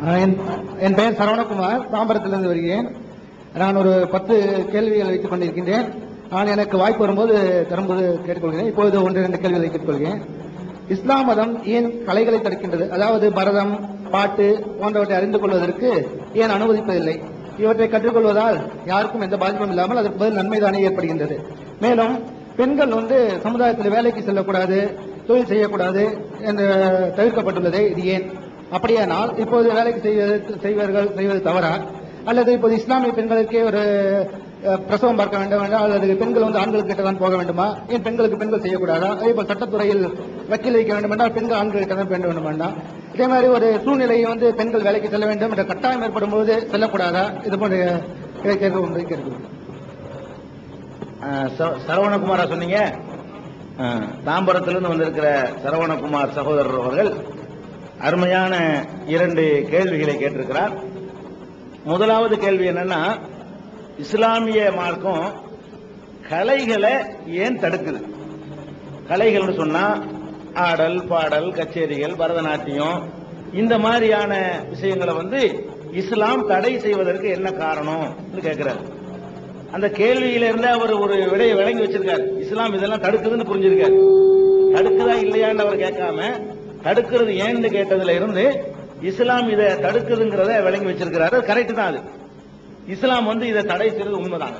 ஆஹ் என் என் பெயர் சரவணகுமார் தாம்பரத்திலிருந்து வருகிறேன் நான் ஒரு பத்து கேள்விகள் வைத்துக் கொண்டிருக்கின்றேன் நான் எனக்கு வாய்ப்பு வரும்போது தரும்போது கேட்டுக்கொள்கிறேன் இப்பொழுது ஒன்று இரண்டு கேள்விகளை கேட்டுக்கொள்கிறேன் இஸ்லாம் மதம் ஏன் கலைகளை தடுக்கின்றது அதாவது பரதம் பாட்டு போன்றவற்றை அறிந்து கொள்வதற்கு ஏன் அனுமதிப்பதில்லை இவற்றை கற்றுக்கொள்வதால் யாருக்கும் எந்த பாதிப்பும் இல்லாமல் அதற்கு பதில் நன்மைதானே ஏற்படுகின்றது மேலும் பெண்கள் வந்து சமுதாயத்தில் வேலைக்கு செல்லக்கூடாது தொழில் செய்யக்கூடாது என்று தவிர்க்கப்பட்டுள்ளது இது ஏன் அப்படியானால் இப்போது வேலைக்கு செய்வது செய்வர்கள் செய்வது தவறா அல்லது இப்போது இஸ்லாமிய பெண்களுக்கே ஒரு அஹ், பிரசவம் பார்க்க வேண்டும் என்றால் அல்லது பெண்கள் வந்து ஆண்கள் கிட்ட தான் போக வேண்டுமா ஏன் பெண்களுக்கு பெண்கள் செய்யக்கூடாதா அதே போல் சட்டத்துறையில் வக்கீல் வைக்க வேண்டும் என்றால் பெண்கள் ஆண்கள் கிட்ட தான் வேண்டும் வேண்டும் வேண்டாம் இதே மாதிரி ஒரு சூழ்நிலையை வந்து பெண்கள் வேலைக்கு செல்ல வேண்டும் என்ற கட்டாயம் ஏற்படும் போது செல்லக்கூடாதா இது போன்ற கே- கேள்வி ஒன்றை கேட்கிறேன் அஹ், ச- சரவணகுமாரா சொன்னீங்க அஹ், தாம்பரத்திலிருந்து வந்திருக்கிற சரவணகுமார் சகோதரர் அவர்கள் அருமையான இரண்டு கேள்விகளை கேட்டிருக்கிறார் முதலாவது கேள்வி என்னன்னா இஸ்லாமிய மார்க்கம் கலைகளை ஏன் தடுக்குது கலைகள்னு சொன்னா ஆடல் பாடல் கச்சேரிகள் பரதநாட்டியம் இந்த மாதிரியான விஷயங்களை வந்து இஸ்லாம் தடை செய்வதற்கு என்ன காரணம் கேட்கிறார் அந்த கேள்வியில இருந்து அவர் ஒரு விடையை விளங்கி வச்சிருக்காரு இஸ்லாம் இதெல்லாம் தடுக்குதுன்னு புரிஞ்சிருக்காரு தடுக்குதா இல்லையான்னு அவர் கேட்காம தடுக்கிறது ஏன்னு கேட்டதுல இருந்து இஸ்லாம் இதை தடுக்குதுங்கிறத விளங்கி வச்சிருக்கிறாரு கரெக்ட் தான் அது இஸ்லாம் வந்து இதை தடை செய்யறது உண்மைதான்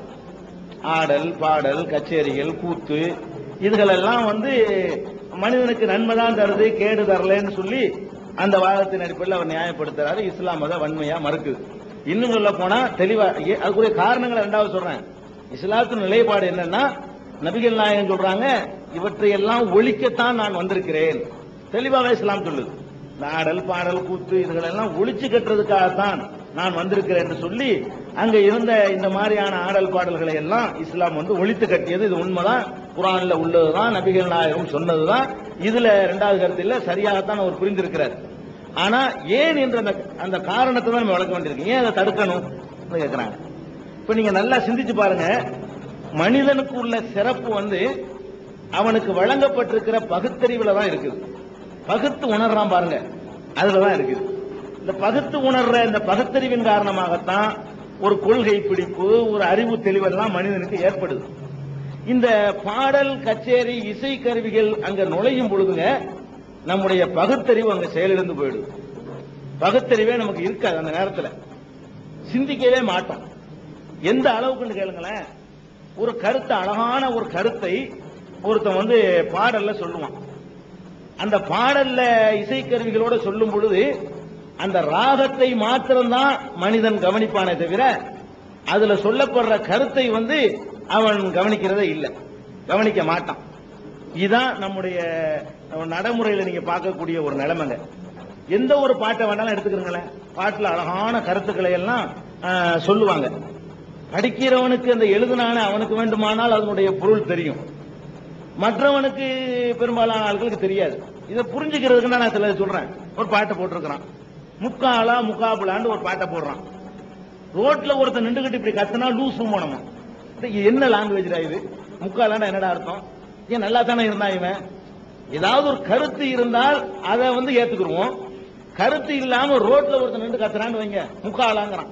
ஆடல் பாடல் கச்சேரிகள் கூத்து இதுகளெல்லாம் வந்து மனிதனுக்கு நன்மை தான் தருது கேடு தரலன்னு சொல்லி அந்த வாதத்தின் அடிப்படையில் அவர் நியாயப்படுத்துறாரு இஸ்லாம் அதை வன்மையா மறுக்குது இன்னும் சொல்ல போனா தெளிவா ஏ- அதுக்குரிய காரணங்களை ரெண்டாவது சொல்றேன் இஸ்லாத்தின் நிலைப்பாடு என்னன்னா நபிகள் நாயகம் சொல்றாங்க இவற்றை எல்லாம் ஒழிக்கத்தான் நான் வந்திருக்கிறேன் தெளிவாக இஸ்லாம் சொல்லுது இந்த ஆடல் பாடல் கூத்து இதுகளெல்லாம் ஒழிச்சு கட்டுறதுக்காகத்தான் நான் வந்திருக்கிறேன் என்று சொல்லி அங்க இருந்த இந்த மாதிரியான ஆடல் பாடல்களை எல்லாம் இஸ்லாம் வந்து ஒழித்து கட்டியது இது உண்மைதான் குரான்ல உள்ளதுதான் நபிகள் நாயகம் சொன்னதுதான் இதுல ரெண்டாவது கருத்து இல்ல சரியாகத்தான் அவர் புரிந்திருக்கிறார் ஆனா ஏன் என்ற அந்த அந்த காரணத்தை தான் நம்ம விளக்க வேண்டியிருக்கு ஏன் அதை தடுக்கணும் கேட்கிறாங்க இப்ப நீங்க நல்லா சிந்திச்சு பாருங்க மனிதனுக்கு உள்ள சிறப்பு வந்து அவனுக்கு வழங்கப்பட்டிருக்கிற பகுத்தறிவுல தான் இருக்குது பகுத்து உணர்றான் பாருங்க அதுல தான் இருக்குது இந்த பகுத்து உணர்ற இந்த பகுத்தறிவின் காரணமாகத்தான் ஒரு கொள்கை பிடிப்பு ஒரு அறிவு தெளிவெல்லாம் மனிதனுக்கு ஏற்படுது இந்த பாடல் கச்சேரி இசை கருவிகள் அங்க நுழையும் பொழுதுங்க நம்முடைய பகுத்தறிவு அங்க செயலிழந்து போயிடுது பகுத்தறிவே நமக்கு இருக்காது அந்த நேரத்துல சிந்திக்கவே மாட்டோம் எந்த அளவுக்குன்னு கேளுங்களேன் ஒரு கருத்தை அழகான ஒரு கருத்தை ஒருத்தன் வந்து பாடல்ல சொல்லுவான் அந்த பாடல்ல இசைக்கருவிகளோட சொல்லும் பொழுது அந்த ராகத்தை மாத்திரம்தான் மனிதன் கவனிப்பானே தவிர அதுல சொல்லப்படுற கருத்தை வந்து அவன் கவனிக்கிறதே இல்லை கவனிக்க மாட்டான் இதுதான் நம்முடைய நடைமுறையில நீங்க பார்க்கக்கூடிய ஒரு நிலைமைங்க எந்த ஒரு பாட்டை வேணாலும் எடுத்துக்கிறீங்களேன் பாட்டுல அழகான கருத்துக்களை எல்லாம் ஆஹ், சொல்லுவாங்க படிக்கிறவனுக்கு அந்த எழுதுனான அவனுக்கு வேண்டுமானால் அதனுடைய பொருள் தெரியும் மற்றவனுக்கு பெரும்பாலான ஆட்களுக்கு தெரியாது இதை புரிஞ்சுக்கிறதுக்கு நான் சில சொல்றேன் ஒரு பாட்டை போட்டிருக்கிறான் முக்காலா முக்காபுலான்னு ஒரு பாட்டை போடுறான் ரோட்ல ஒருத்தன் நின்றுகிட்டு இப்படி கத்துனா லூசு போனோமா இது என்ன லாங்குவேஜ்டா இது முக்காலான்னா என்னடா அர்த்தம் ஏன் நல்லா தானே இருந்தான் இவன் ஏதாவது ஒரு கருத்து இருந்தால் அதை வந்து ஏத்துக்குருவோம் கருத்து இல்லாம ரோட்ல ஒருத்தன் நின்று கத்துறான்னு வைங்க முக்காலாங்கிறான்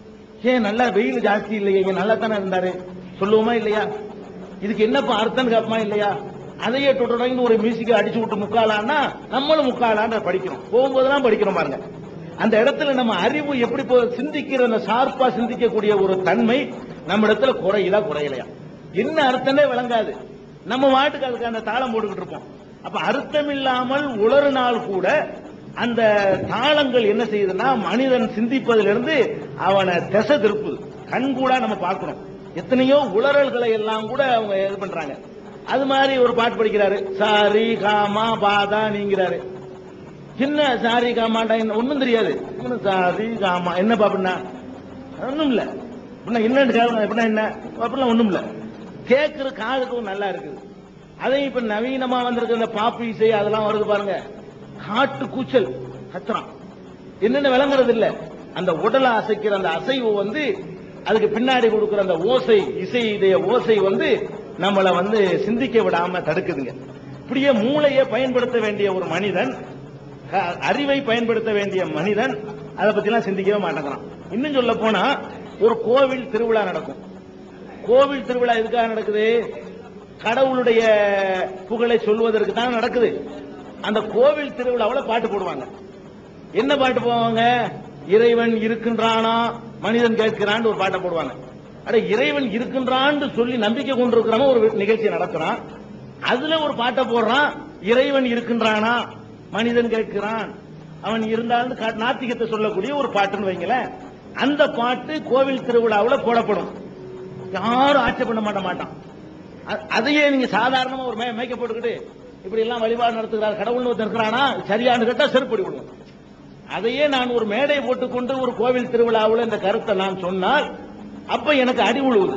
ஏன் நல்லா வெயில் ஜாஸ்தி இல்லையா இங்க நல்லா தானே இருந்தாரு சொல்லுவோமா இல்லையா இதுக்கு என்னப்பா அர்த்தம் கேட்பமா இல்லையா அதையே தொடர்ந்து ஒரு மியூசிக்கை அடிச்சு விட்டு முக்காலான்னா நம்மளும் முக்காலான்ற படிக்கிறோம் போகும்போதெல்லாம் படிக்கிறோம் பாருங்க அந்த இடத்துல நம்ம அறிவு எப்படி போ சிந்திக்கிற அந்த ஷார்ப்பா சிந்திக்கக்கூடிய ஒரு தன்மை நம்ம இடத்துல குறையுதா குறையலையா என்ன அர்த்தமே விளங்காது நம்ம வாட்டுக்கு அதுக்கு அந்த தாளம் போட்டுக்கிட்டு இருப்போம் அப்ப அர்த்தம் இல்லாமல் உளறுனால் கூட அந்த தாளங்கள் என்ன செய்யுதுன்னா மனிதன் சிந்திப்பதிலிருந்து அவனை திசை திருப்புது கண் கூட நம்ம பார்க்கணும் எத்தனையோ உளறல்களை எல்லாம் கூட அவங்க இது பண்றாங்க அது மாதிரி ஒரு பாட்டு படிக்கிறாரு சாரி காமா பாதா நீங்கிறாரு என்ன சாரி காமாண்டா என்ன ஒண்ணும் தெரியாது என்ன சாரி காமா என்ன பாப்புன்னா ஒண்ணும் இல்ல அப்படின்னா என்னன்னு கேளுங்க அப்படின்னா என்ன அப்படிலாம் ஒண்ணும் இல்ல கேட்கிற காதுக்கும் நல்லா இருக்குது அதையும் இப்ப நவீனமா வந்திருக்க இந்த பாப்பு இசை அதெல்லாம் வருது பாருங்க காட்டு கூச்சல் கத்துறான் என்னென்ன விளங்குறது இல்ல அந்த உடலை அசைக்கிற அந்த அசைவு வந்து அதுக்கு பின்னாடி கொடுக்கிற அந்த ஓசை இசையுடைய ஓசை வந்து நம்மளை வந்து சிந்திக்க விடாம தடுக்குதுங்க இப்படியே மூளையை பயன்படுத்த வேண்டிய ஒரு மனிதன் க- அறிவை பயன்படுத்த வேண்டிய மனிதன் அதை பத்திலாம் சிந்திக்கவே மாட்டேங்கிறான் இன்னும் சொல்ல போனா ஒரு கோவில் திருவிழா நடக்கும் கோவில் திருவிழா எதுக்காக நடக்குது கடவுளுடைய புகழை சொல்வதற்கு தான் நடக்குது அந்த கோவில் திருவிழாவில் பாட்டு போடுவாங்க என்ன பாட்டு போவாங்க இறைவன் இருக்கின்றானா மனிதன் கேட்கிறான்னு ஒரு பாட்டை போடுவாங்க அட இறைவன் இருக்கின்றான்னு சொல்லி நம்பிக்கை கொண்டிருக்கிறவன் ஒரு நிகழ்ச்சி நடத்துறான் அதுல ஒரு பாட்டை போடுறான் இறைவன் இருக்கின்றானா மனிதன் கேட்கிறான் அவன் இருந்தாலும் கா- நாத்திகத்தை சொல்லக்கூடிய ஒரு பாட்டுன்னு வைங்களேன் அந்த பாட்டு கோவில் திருவிழாவில் போடப்படும் யாரும் ஆட்சேபம் பண்ண மாட்ட மாட்டான் அ- அதையே நீங்க சாதாரணமா ஒரு மே- மேக்கப் போட்டுக்கிட்டு இப்படி எல்லாம் வழிபாடு நடத்துகிறார் கடவுள்னு ஒருத்தன் இருக்கிறானா சரியானு கேட்டா செருப்படி விடுவோம் அதையே நான் ஒரு மேடை போட்டுக்கொண்டு ஒரு கோவில் திருவிழாவில் இந்த கருத்தை நான் சொன்னால் அப்ப எனக்கு அடி விழுவுது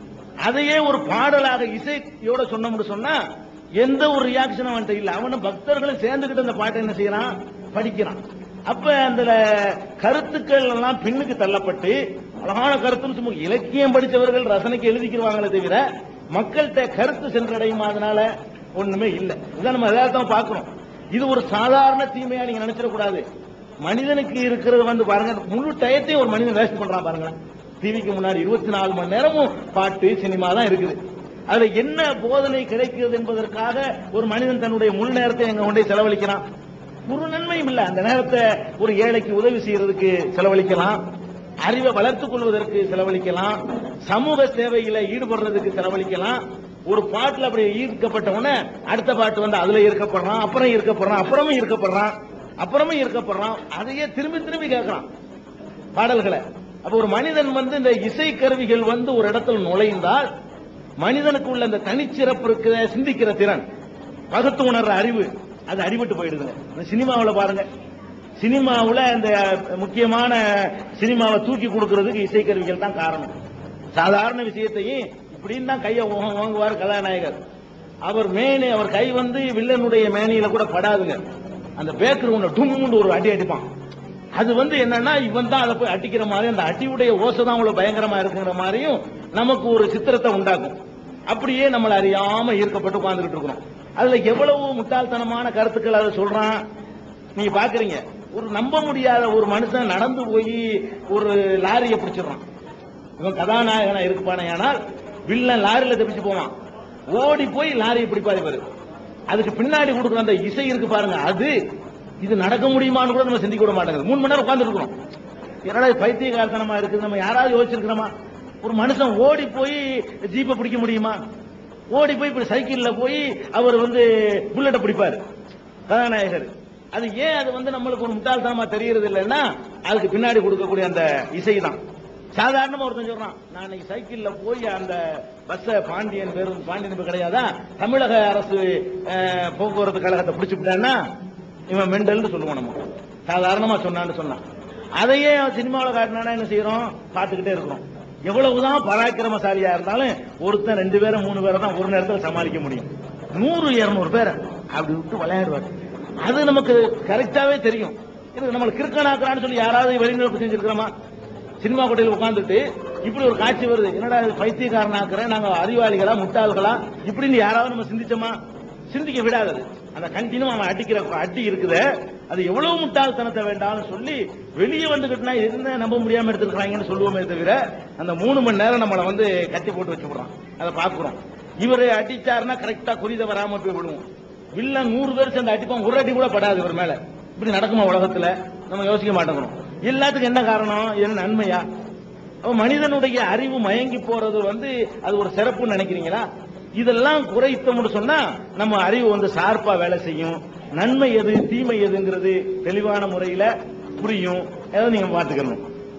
அதையே ஒரு பாடலாக இசையோட சொன்னோம்னு சொன்னா எந்த ஒரு ரியாக்ஷனும் அவன்கிட்ட இல்ல அவனும் பக்தர்களும் சேர்ந்துகிட்டு அந்த பாட்டை என்ன செய்யறான் படிக்கிறான் அப்ப அந்த கருத்துக்கள் எல்லாம் பின்னுக்கு தள்ளப்பட்டு அழகான கருத்துன்னு சும்மா இலக்கியம் படித்தவர்கள் ரசனைக்கு எழுதிக்கிறாங்களே தவிர மக்கள்கிட்ட கருத்து சென்றடையுமா அதனால ஒண்ணுமே இல்ல இதான் நம்ம யதார்த்தமா பார்க்கிறோம் இது ஒரு சாதாரண தீமையா நீங்க நினைச்சிடக்கூடாது மனிதனுக்கு இருக்கிறது வந்து பாருங்க முழு டயத்தையும் ஒரு மனிதன் வேஸ்ட் பண்றான் பாருங்களேன் டிவிக்கு முன்னாடி இருபத்தி நாலு மணி நேரமும் பாட்டு சினிமா தான் இருக்குது அதுல என்ன போதனை கிடைக்கிறது என்பதற்காக ஒரு மனிதன் தன்னுடைய முழு நேரத்தை எங்க கொண்டே செலவழிக்கிறான் ஒரு நன்மையும் இல்ல அந்த நேரத்தை ஒரு ஏழைக்கு உதவி செய்யறதுக்கு செலவழிக்கலாம் அறிவை வளர்த்துக் கொள்வதற்கு செலவழிக்கலாம் சமூக சேவையில ஈடுபடுறதுக்கு செலவழிக்கலாம் ஒரு பாட்டுல அப்படி ஈர்க்கப்பட்ட உடனே அடுத்த பாட்டு வந்து அதுல ஈர்க்கப்படுறான் அப்புறம் ஈர்க்கப்படுறான் அப்புறமும் ஈர்க்கப்படுறான் அப்புறமும் ஈர்க்கப்படுறான் அதையே திரும்பி திரும்பி கேட்கறான் பாடல்களை அப்ப ஒரு மனிதன் வந்து இந்த இசை கருவிகள் வந்து ஒரு இடத்துல நுழைந்தால் மனிதனுக்கு உள்ள அந்த தனிச்சிறப்பு இருக்கிற சிந்திக்கிற திறன் பகுத்து உணர்ற அறிவு அது அடிபட்டு போயிடுதுங்க இந்த சினிமாவில் பாருங்க சினிமாவுல அந்த முக்கியமான சினிமாவை தூக்கி கொடுக்கறதுக்கு இசைக்கருவிகள் தான் காரணம் சாதாரண விஷயத்தையும் இப்படின்னு தான் கையை ஓ- ஓங்குவார் கதாநாயகர் அவர் மேனி அவர் கை வந்து வில்லனுடைய மேனியில கூட படாதுங்க அந்த பேக்கர் ஒன்று டும்னு ஒரு அடி அடிப்பான் அது வந்து என்னன்னா இவன் தான் அதை போய் அடிக்கிற மாதிரி அந்த அடியுடைய ஓசை தான் அவ்வளவு பயங்கரமா இருக்குங்கிற மாதிரியும் நமக்கு ஒரு சித்திரத்தை உண்டாக்கும் அப்படியே நம்மளை அறியாம ஈர்க்கப்பட்டு உட்கார்ந்துகிட்டு இருக்கிறோம் அதுல எவ்வளவு முட்டாள்தனமான கருத்துக்கள் அதை சொல்றான் நீங்க பாக்குறீங்க ஒரு நம்ப முடியாத ஒரு மனுஷன் நடந்து போய் ஒரு லாரியை பிடிச்சிடுறான் இவன் கதாநாயகனா இருப்பானே ஆனால் வில்லன் லாரியில தப்பிச்சு போவான் ஓடி போய் லாரியை பிடிப்பாரு இவரு அதுக்கு பின்னாடி கொடுக்குற அந்த இசை இருக்கு பாருங்க அது இது நடக்க முடியுமான்னு கூட நம்ம சிந்திக்க விட மாட்டேங்குது மூணு மணி நேரம் உட்கார்ந்து இருக்கிறோம் என்னடா இது பைத்தியகாரத்தனமா இருக்குது நம்ம யாராவது யோசிச்சிருக்கிறோமா ஒரு மனுஷன் ஓடி போய் ஜீப்பை பிடிக்க முடியுமா ஓடி போய் இப்படி சைக்கிள்ல போய் அவர் வந்து புல்லட்டை பிடிப்பாரு கதாநாயகர் அது ஏன் அது வந்து நம்மளுக்கு ஒரு முட்டாள்தனமா தெரியறது இல்லைன்னா அதுக்கு பின்னாடி கொடுக்கக்கூடிய அந்த இசை தான் சாதாரணமா ஒருத்தன் சொல்றான் நான் இன்னைக்கு சைக்கிள்ல போய் அந்த பஸ்ஸ பாண்டியன் பேருந்து பாண்டியன் பேர் கிடையாதா தமிழக அரசு அஹ், போக்குவரத்து கழகத்தை பிடிச்சு விட்டான்னா இவன் மெண்டல்னு சொல்லுவோம் நம்ம சாதாரணமா சொன்னான்னு சொன்னான் அதையே சினிமாவில் காட்டினா என்ன செய்யறோம் பார்த்துக்கிட்டே இருக்கிறோம் எவ்வளவுதான் பராக்கிரமசாலியா இருந்தாலும் ஒருத்தன் ரெண்டு பேரும் மூணு பேரை தான் ஒரு நேரத்தில் சமாளிக்க முடியும் நூறு இருநூறு பேரை அப்படி விட்டு விளையாடுவார் அது நமக்கு கரெக்டாவே தெரியும் இது நம்மளுக்கு கிறுக்கனாக்குறான்னு சொல்லி யாராவது வெளிநடப்பு செஞ்சிருக்கிறோமா சினிமா கொட்டையில் உட்கார்ந்துட்டு இப்படி ஒரு காட்சி வருது என்னடா இது பைத்தியக்காரனாக்குறேன் நாங்க அறிவாளிகளா முட்டாள்களா இப்படின்னு யாராவது நம்ம சிந்திச்சோமா சிந்திக்க விடாதது அந்த கண்டினியூ அவன் அடிக்கிற அடி இருக்குதே அது எவ்வளவு முட்டாள்தனத்தை வேண்டாம்னு சொல்லி வெளியே வந்துகிட்டுனா என்ன நம்ப முடியாம எடுத்துருக்காங்கன்னு சொல்லுவோமே தவிர அந்த மூணு மணி நேரம் நம்மளை வந்து கட்டி போட்டு வச்சு விடுறான் அதை பாக்குறோம் இவரு அடிச்சாருன்னா கரெக்டா குறித வராம போய் விடுவோம் வில்லன் நூறு பேர் சேர்ந்து அடிப்பான் ஒரு அடி கூட படாது இவர் மேல இப்படி நடக்குமா உலகத்துல நம்ம யோசிக்க மாட்டேங்கிறோம் எல்லாத்துக்கும் என்ன காரணம் என்ன நன்மையா அப்ப மனிதனுடைய அறிவு மயங்கி போறது வந்து அது ஒரு சிறப்புன்னு நினைக்கிறீங்களா இதெல்லாம் குறைத்தோம்னு சொன்னா நம்ம அறிவு வந்து சார்பா வேலை செய்யும் நன்மை எது தீமை எதுங்கிறது தெளிவான முறையில புரியும் ஏதாவது நீங்க பார்த்துக்கணும்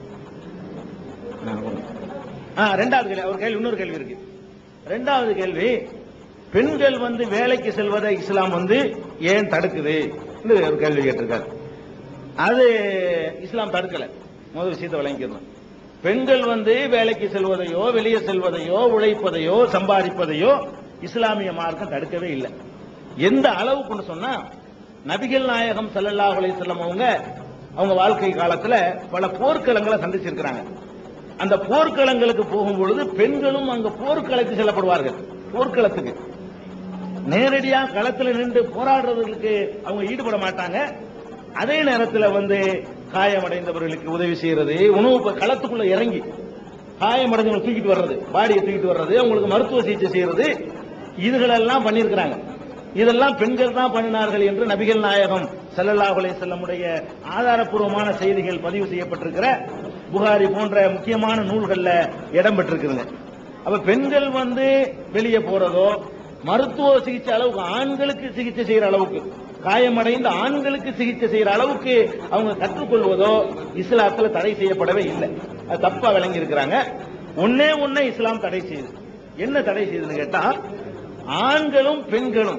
ஆ, ரெண்டாவது கேள்வி ஒரு கேள்வி இன்னொரு கேள்வி இருக்கு ரெண்டாவது கேள்வி பெண்கள் வந்து வேலைக்கு செல்வதை இஸ்லாம் வந்து ஏன் தடுக்குது ஒரு கேள்வி கேட்டிருக்காரு அது இஸ்லாம் தடுக்கல முதல் விஷயத்தை விளங்கிக்கணும் பெண்கள் வந்து வேலைக்கு செல்வதையோ வெளியே செல்வதையோ உழைப்பதையோ சம்பாதிப்பதையோ இஸ்லாமிய மார்க்கம் தடுக்கவே இல்லை எந்த அளவுக்குன்னு சொன்னா நபிகள் நாயகம் ஸல்லல்லாஹு அலைஹி வஸல்லம் அவங்க அவங்க வாழ்க்கை காலத்துல பல போர்க்களங்களை சந்திச்சிருக்கிறாங்க அந்த போர்க்களங்களுக்கு போகும் பொழுது பெண்களும் அங்க போர்க்களத்துக்கு செல்லப்படுவார்கள் போர்க்களத்துக்கு நேரடியா களத்துல நின்று போராடுறதுக்கு அவங்க ஈடுபட மாட்டாங்க அதே நேரத்துல வந்து காயமடைந்தவர்களுக்கு உதவி செய்யறது உணவு ப- களத்துக்குள்ள இறங்கி காயமடைந்தவங்களை தூக்கிட்டு வர்றது பாடியை தூக்கிட்டு வர்றது அவங்களுக்கு மருத்துவ சிகிச்சை செய்யறது இதுகளெல்லாம் பண்ணியிருக்கிறாங்க இதெல்லாம் பெண்கள் தான் பண்ணினார்கள் என்று நபிகள் நாயகம் ஸல்லல்லாஹு அலைஹி வஸல்லமுடைய ஆதாரப்பூர்வமான செய்திகள் பதிவு செய்யப்பட்டிருக்கிற புகாரி போன்ற முக்கியமான நூல்கள்ல இடம் பெற்றிருக்குதுங்க அப்ப பெண்கள் வந்து வெளியே போறதோ மருத்துவ சிகிச்சை அளவுக்கு ஆண்களுக்கு சிகிச்சை செய்யற அளவுக்கு காயமடைந்த ஆண்களுக்கு சிகிச்சை செய்யற அளவுக்கு அவங்க கற்றுக்கொள்வதோ இஸ்லாத்துல தடை செய்யப்படவே இல்லை அது தப்பா விளங்கி இருக்கிறாங்க ஒன்னே ஒன்னே இஸ்லாம் தடை செய்யுது என்ன தடை செய்யுதுன்னு கேட்டா ஆண்களும் பெண்களும்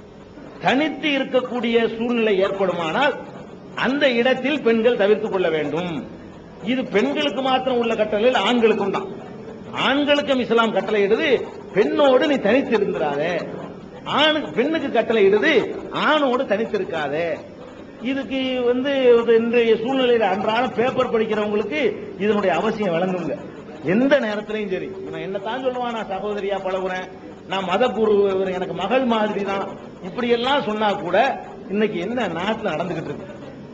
தனித்து இருக்கக்கூடிய சூழ்நிலை ஏற்படுமானால் அந்த இடத்தில் பெண்கள் தவிர்த்துக் கொள்ள வேண்டும் இது பெண்களுக்கு மாத்திரம் உள்ள கட்டளை இல்ல, ஆண்களுக்கும் தான் ஆண்களுக்கும் இஸ்லாம் கட்டளையிடுது பெண்ணோடு நீ தனித்து இருந்துராதே ஆணுக்கு பெண்ணுக்கு கட்டளையிடுது ஆணோடு தனித்து இருக்காதே இதுக்கு வந்து இது இன்றைய சூழ்நிலையில அன்றாடம் பேப்பர் படிக்கிறவங்களுக்கு இதனுடைய அவசியம் விளங்குங்க எந்த நேரத்திலையும் சரி இவன் என்ன தான் சொல்லுவான் நான் சகோதரியா பழகுறேன் நான் மத குரு இவர் எனக்கு மகள் மாதிரி தான் இப்படி எல்லாம் சொன்னா கூட இன்னைக்கு என்ன நாட்டுல நடந்துகிட்டு இருக்கு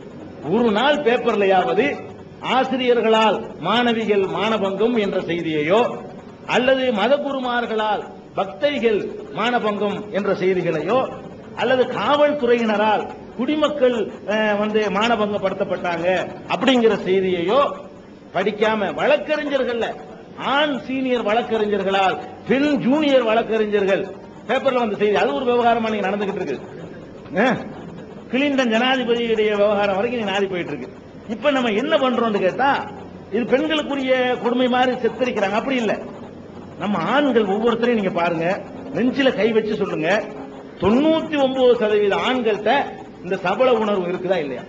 ஒரு நாள் பேப்பர்லயாவது ஆசிரியர்களால் மாணவிகள் மானபங்கம் என்ற செய்தியையோ அல்லது மதகுருமார்களால் பக்தைகள் மானபங்கம் என்ற செய்திகளையோ அல்லது காவல்துறையினரால் குடிமக்கள் அஹ், வந்து மானபங்கப்படுத்தப்பட்டாங்க அப்படிங்கிற செய்தியையோ படிக்காம வழக்கறிஞர்கள்ல ஆண் சீனியர் வழக்கறிஞர்களால் பெண் ஜூனியர் வழக்கறிஞர்கள் பேப்பர்ல வந்த செய்தி அது ஒரு விவகாரமா நீங்க நடந்துகிட்டு இருக்கு அஹ், கிளின்டன் ஜனாதிபதியுடைய விவகாரம் வரைக்கும் நீ நாடி போயிட்டு இருக்கு இப்ப நம்ம என்ன பண்றோம்னு கேட்டா இது பெண்களுக்குரிய கொடுமை மாதிரி சித்தரிக்கிறாங்க அப்படி இல்ல நம்ம ஆண்கள் ஒவ்வொருத்தரையும் நீங்க பாருங்க நெஞ்சில கை வச்சு சொல்லுங்க தொண்ணூத்தி ஒன்பது சதவீத ஆண்கள்கிட்ட இந்த சபல உணர்வு இருக்குதா இல்லையா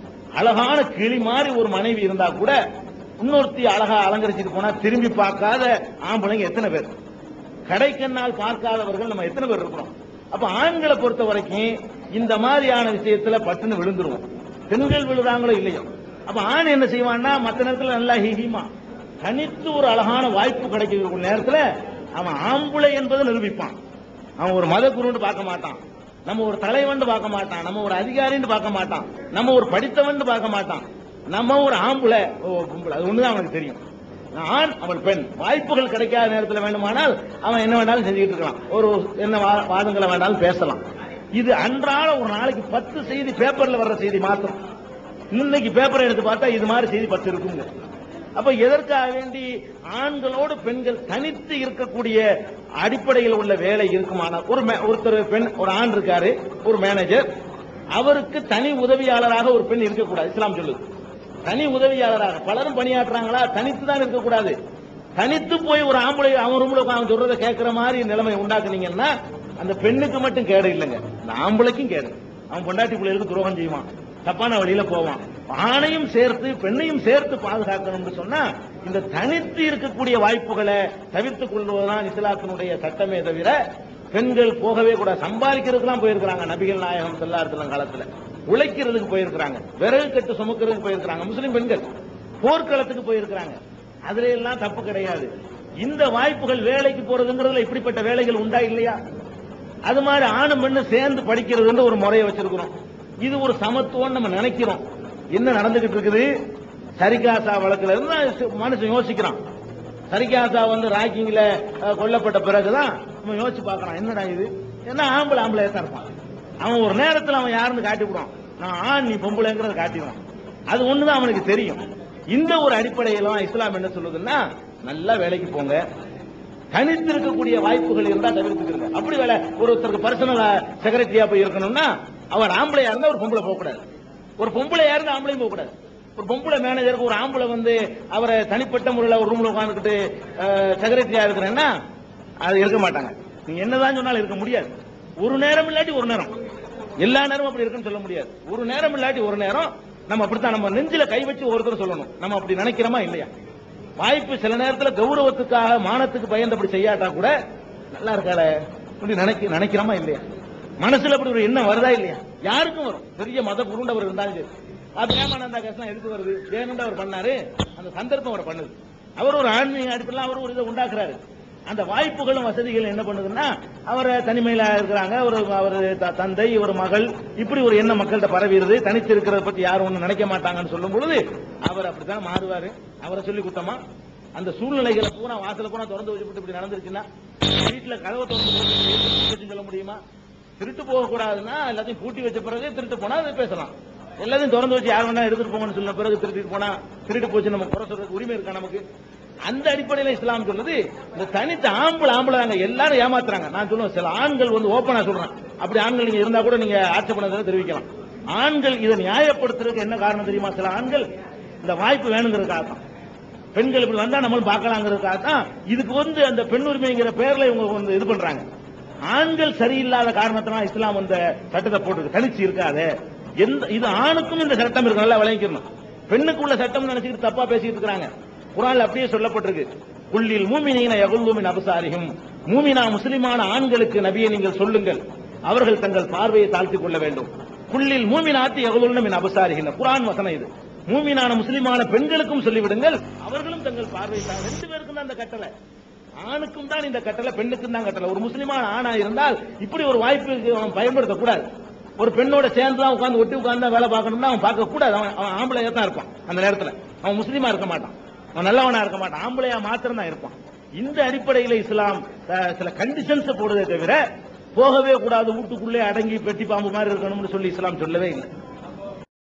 அழகான கிளி மாதிரி ஒரு மனைவி இருந்தா கூட இன்னொருத்தி அழகா அலங்கரிச்சிட்டு போனா திரும்பி பார்க்காத ஆம்பளைங்க எத்தனை பேர் கடைக்கண்ணால் பார்க்காதவர்கள் நம்ம எத்தனை பேர் இருக்கிறோம் அப்ப ஆண்களை பொறுத்த வரைக்கும் இந்த மாதிரியான விஷயத்துல பட்டுன்னு விழுந்துருவோம் பெண்கள் விழுறாங்களோ இல்லையோ அப்ப ஆண் என்ன செய்வான்னா மத்த நேரத்துல நல்லா ஹிஹிமா தனித்து ஒரு அழகான வாய்ப்பு கிடைக்கிற நேரத்துல அவன் ஆம்பளை என்பதை நிரூபிப்பான் அவன் ஒரு மத குருன்னு பார்க்க மாட்டான் நம்ம ஒரு தலைவன் பார்க்க மாட்டான் நம்ம ஒரு அதிகாரின்னு பார்க்க மாட்டான் நம்ம ஒரு படித்தவன் பார்க்க மாட்டான் நம்ம ஒரு ஆம்பளை ஓ பொம்பளை அது ஒண்ணுதான் அவனுக்கு தெரியும் ஆண் அவள் பெண் வாய்ப்புகள் கிடைக்காத நேரத்தில் வேண்டுமானால் அவன் என்ன வேணாலும் செஞ்சுக்கிட்டு இருக்கலாம் ஒரு என்ன வா- வாதங்களை வேணாலும் பேசலாம் இது அன்றாட ஒரு நாளைக்கு பத்து செய்தி பேப்பர்ல வர்ற செய்தி மாத்திரம் இன்னைக்கு பேப்பரை எடுத்து பார்த்தா இது மாதிரி செய்தி பத்து இருக்குங்க அப்ப எதற்காக வேண்டி ஆண்களோடு பெண்கள் தனித்து இருக்கக்கூடிய அடிப்படையில் உள்ள வேலை இருக்குமானால் ஒரு மே- ஒருத்தர் பெண் ஒரு ஆண் இருக்காரு ஒரு மேனேஜர் அவருக்கு தனி உதவியாளராக ஒரு பெண் இருக்கக்கூடாது இஸ்லாம் சொல்லுது தனி உதவியாளராக பலரும் பணியாற்றுறாங்களா தனித்து தான் இருக்கக்கூடாது தனித்து போய் ஒரு ஆம்பளை அவன் ரூம்ல அவன் சொல்றதை கேட்கிற மாதிரி நிலைமை உண்டாக்குனீங்கன்னா அந்த பெண்ணுக்கு மட்டும் கேடு இல்லைங்க அந்த ஆம்பளைக்கும் கேடு அவன் பொண்டாட்டி பிள்ளைகளுக்கு துரோகம் செய்வான் தப்பான வழியில போவான் ஆணையும் சேர்த்து பெண்ணையும் சேர்த்து பாதுகாக்கணும்னு சொன்னா இந்த தனித்து இருக்கக்கூடிய வாய்ப்புகளை தவிர்த்துக் கொள்வதுதான் இஸ்லாத்தினுடைய சட்டமே தவிர பெண்கள் போகவே கூட சம்பாதிக்கிறதுக்குலாம் போயிருக்கிறாங்க நபிகள் நாயகம் செல்லாரத்துல காலத்துல உழைக்கிறதுக்கு போயிருக்கிறாங்க விறகு கட்டு சுமக்கிறதுக்கு போயிருக்கிறாங்க முஸ்லிம் பெண்கள் போர்க்களத்துக்கு போயிருக்கிறாங்க அதுல எல்லாம் தப்பு கிடையாது இந்த வாய்ப்புகள் வேலைக்கு போறதுங்கிறதுல இப்படிப்பட்ட வேலைகள் உண்டா இல்லையா அது மாதிரி ஆணும் பெண்ணும் சேர்ந்து படிக்கிறதுன்னு ஒரு முறையை வச்சிருக்கிறோம் இது ஒரு சமத்துவம் நம்ம நினைக்கிறோம் என்ன நடந்துகிட்டு இருக்குது சரிகாசா வழக்குல இருந்து மனுஷன் யோசிக்கிறான் சரிகாசா வந்து ராக்கிங்ல அஹ், கொல்லப்பட்ட பிறகுதான் நம்ம யோசிச்சு பார்க்கறான் என்னடா இது என்ன ஆம்பளை ஆம்பளை தான் இருப்பான் அவன் ஒரு நேரத்துல அவன் யாருன்னு காட்டி விடுவான் நான் ஆண் நீ பொம்பளைங்கிறத காட்டிடுவான் அது ஒண்ணுதான் அவனுக்கு தெரியும் இந்த ஒரு அடிப்படையில இஸ்லாம் என்ன சொல்லுதுன்னா நல்லா வேலைக்கு போங்க தனித்து இருக்கக்கூடிய வாய்ப்புகள் இருந்தா தவிர்த்துக்கிறங்க அப்படி வேலை ஒருத்தருக்கு பர்சனல் செக்ரட்டரியா போய் இருக்கணும்னா அவர் ஆம்பளையா இருந்தா ஒரு பொம்பளை போகக்கூடாது ஒரு பொம்பளையா இருந்தா ஆம்பளையும் போகக்கூடாது ஒரு பொம்பளை மேனேஜருக்கு ஒரு ஆம்பளை வந்து அவரை தனிப்பட்ட முறையில் ஒரு ரூம்ல உட்காந்துக்கிட்டு செக்ரட்டரியா இருக்கிறேன்னா அது இருக்க மாட்டாங்க நீங்க என்னதான் சொன்னாலும் இருக்க முடியாது ஒரு நேரம் இல்லாட்டி ஒரு நேரம் எல்லா நேரமும் அப்படி இருக்குன்னு சொல்ல முடியாது ஒரு நேரம் இல்லாட்டி ஒரு நேரம் நம்ம அப்படித்தான் நம்ம நெஞ்சில கை வச்சு ஒருத்தர் சொல்லணும் நம்ம அப்படி நினைக்கிறோமா இல்லையா வாய்ப்பு சில நேரத்துல கௌரவத்துக்காக மானத்துக்கு பயந்து அப்படி செய்யாட்டா கூட நல்லா இருக்காள அப்படி நினைக்க நினைக்கிறோமா இல்லையா மனசுல அப்படி ஒரு எண்ணம் வருதா இல்லையா யாருக்கும் வரும் பெரிய மத புருண்டவர் இருந்தாலும் சரி அது ஏமானந்தா கஷ்டம் எதுக்கு வருது வேணும்னு அவர் பண்ணாரு அந்த சந்தர்ப்பம் அவர் பண்ணுது அவர் ஒரு ஆன்மீக அடிப்படையில் அவர் ஒரு இதை உண்டாக்குறாரு அந்த வாய்ப்புகளும் வசதிகளும் என்ன பண்ணுதுன்னா அவரை தனிமையில இருக்கிறாங்க ஒரு அவர் த- தந்தை ஒரு மகள் இப்படி ஒரு எண்ணம் மக்கள்கிட்ட பரவிடுது தனித்து இருக்கிறத பத்தி யாரும் ஒண்ணு நினைக்க மாட்டாங்கன்னு சொல்லும் பொழுது அவர் அப்படித்தான் மாறுவாரு அவரை சொல்லி குத்தமா அந்த சூழ்நிலைகளை பூரா வாசல பூரா திறந்து வச்சுட்டு இப்படி நடந்துருச்சுன்னா வீட்டுல கதவை திறந்து போட்டு திருட்டு போச்சுன்னு சொல்ல முடியுமா திருட்டு போக கூடாதுன்னா எல்லாத்தையும் பூட்டி வச்ச பிறகு திருட்டு போனா அதை பேசலாம் எல்லாத்தையும் திறந்து வச்சு யார் வேணா எடுத்துட்டு போங்கன்னு சொன்ன பிறகு திருட்டிட்டு போனா திருட்டு போச்சு நம்ம குறை சொல்றதுக்கு உரிமை இருக்கா நமக்கு அந்த அடிப்படையில் இஸ்லாம் சொல்லுது இந்த தனித்த ஆம்பளை ஆம்பளை தாங்க எல்லாரும் ஏமாத்துறாங்க நான் சொல்லுவேன் சில ஆண்கள் வந்து ஓப்பனா சொல்றேன் அப்படி ஆண்கள் நீங்க இருந்தா கூட நீங்க ஆட்சேபணத்தை தெரிவிக்கலாம் ஆண்கள் இதை நியாயப்படுத்துறதுக்கு என்ன காரணம் தெரியுமா சில ஆண்கள் இந்த வாய்ப்பு வேணுங்கிறதுக்காக தான் பெண்கள் இப்படி வந்தா நம்மளும் பார்க்கலாங்கிறதுக்காக தான் இதுக்கு வந்து அந்த பெண் உரிமைங்கிற பேர்ல இவங்க வந்து இது பண்றாங்க ஆண்கள் சரியில்லாத காரணத்தினால இஸ்லாம் அந்த சட்டத்தை போட்டு தனிச்சு இருக்காது எந்த இது ஆணுக்கும் இந்த சட்டம் இருக்கு நல்லா விளங்கிக்கணும் பெண்ணுக்குள்ள சட்டம் நினைச்சிட்டு தப்பா பேசிட்டு இருக்காங்க குரான்ல அப்படியே சொல்லப்பட்டிருக்கு குள்ளில் மூமினீன யகுல்லூமின் அபசாரியும் மூமினா முஸ்லிமான ஆண்களுக்கு நபியை நீங்கள் சொல்லுங்கள் அவர்கள் தங்கள் பார்வையை தாழ்த்திக் கொள்ள வேண்டும் குள்ளில் மூமினாத்தி யகுல்லூன மின் அபசாரிகின்ற குரான் வசனம் இது மூமினான முஸ்லிமான பெண்களுக்கும் சொல்லிவிடுங்கள் அவர்களும் தங்கள் பார்வையை தாழ் ரெண்டு பேருக்கும் தான் அந்த கட்டளை ஆணுக்கும் தான் இந்த கட்டளை பெண்ணுக்கும் தான் கட்டளை ஒரு முஸ்லிமான ஆணா இருந்தால் இப்படி ஒரு வாய்ப்பு அவன் பயன்படுத்தக்கூடாது ஒரு பெண்ணோட சேர்ந்து தான் உட்கார்ந்து ஒட்டி உட்கார்ந்து வேலை பார்க்கணும்னா அவன் பார்க்க கூடாது அவன் அவன் ஆம்பளையா தான் இருப்பான் அந்த நேரத்துல அவன் முஸ்லீமா இருக்க மாட்டான் அவன் நல்லவனா இருக்க மாட்டான் ஆம்பளையா மாத்திரம் தான் இருப்பான் இந்த அடிப்படையில் இஸ்லாம் அஹ், சில கண்டிஷன்ஸ் போடுதே தவிர போகவே கூடாது வீட்டுக்குள்ளே அடங்கி பெட்டி பாம்பு மாதிரி இருக்கணும்னு சொல்லி இஸ்லாம் சொல்லவே இல்லை